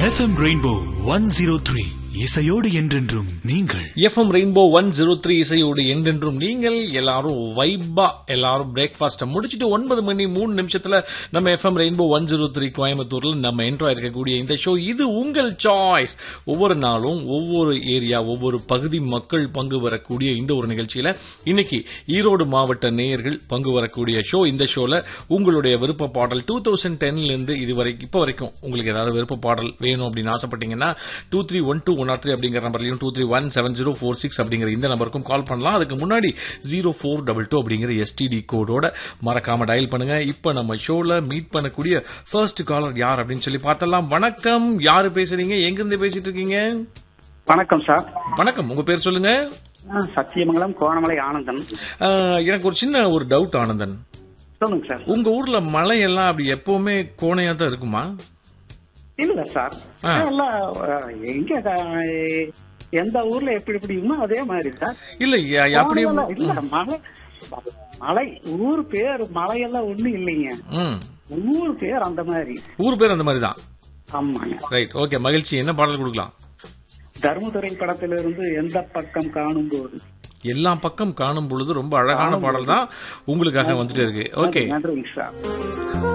FM rainbow one zero three இசையோடு என்றென்றும் நீங்கள் FM rainbow one zero three இசையோடு என்றென்றும் நீங்கள் எல்லாரும் வைபா எல்லாரும் பிரேக்ஃபாஸ்ட்டை முடிச்சுட்டு ஒன்பது மணி மூணு நிமிஷத்துல நம்ம FM rainbow one zero three கோயம்புத்தூர்ல நம்ம என்ட்ரோ இருக்கக்கூடிய இந்த ஷோ இது உங்கள் சாய்ஸ் ஒவ்வொரு நாளும் ஒவ்வொரு ஏரியா ஒவ்வொரு பகுதி மக்கள் பங்கு வரக்கூடிய இந்த ஒரு நிகழ்ச்சியில இன்னைக்கு ஈரோடு மாவட்ட நேயர்கள் பங்கு வரக்கூடிய ஷோ இந்த ஷோல உங்களுடைய விருப்ப பாடல் டூ தௌசண்ட் டென்ல இருந்து இது வரைக்கும் இப்போ வரைக்கும் உங்களுக்கு ஏதாவது விருப்ப பாடல் வேணும் அப்படின்னு ஆசைப்பட்டீங்கன்னா two three one two one R three அப்படிங்கிற நம்பர்லையும் two three one seven zero four six அப்படிங்கிற இந்த நம்பருக்கும் கால் பண்ணலாம் அதுக்கு முன்னாடி ஜீரோ ஃபோர் டபுள் டூ அப்படிங்கிற எஸ்டிடி கோடோட மறக்காம டயல் பண்ணுங்க இப்போ நம்ம ஷோல மீட் பண்ணக்கூடிய ஃபர்ஸ்ட் காலர் யார் அப்படின்னு சொல்லி பார்த்தலாம் வணக்கம் யாரு பேசுறீங்க எங்கிருந்து பேசிட்டு இருக்கீங்க வணக்கம் சார் வணக்கம் உங்க பேர் சொல்லுங்க ஆ, சத்தியமங்கலம் கோணமலை ஆனந்தன் ஆஹ், எனக்கு ஒரு சின்ன ஒரு டவுட் ஆனந்தன் சொல்லுங்க சார் உங்க ஊர்ல மழையெல்லாம் அப்படி எப்பவுமே கோணையா தான் இருக்குமா இல்ல சார் ஆ. எல்லாம் ஆ, எங்க ஆ, எந்த ஊர்ல எப்படி எப்படியுமோ அதே மாதிரி சார் இல்ல ய- அப்படி கோணமலை- இல்ல மலை மலை ஊர் பேர் மலையெல்லாம் ஒண்ணும் இல்லைங்க ம் ஊர் பேர் அந்த மாதிரி ஊர் பேர் அந்த மாதிரி தான் ஆமாங்க ரைட் ஓகே மகிழ்ச்சி என்ன பாடல் கொடுக்கலாம் தர்மதுரை படத்திலிருந்து எந்த பக்கம் காணும் போது எல்லா பக்கம் காணும் பொழுது ரொம்ப அழகான பாடல் தான் உங்களுக்காக வந்துட்டு இருக்கு ஓகே நன்றிங்க சார்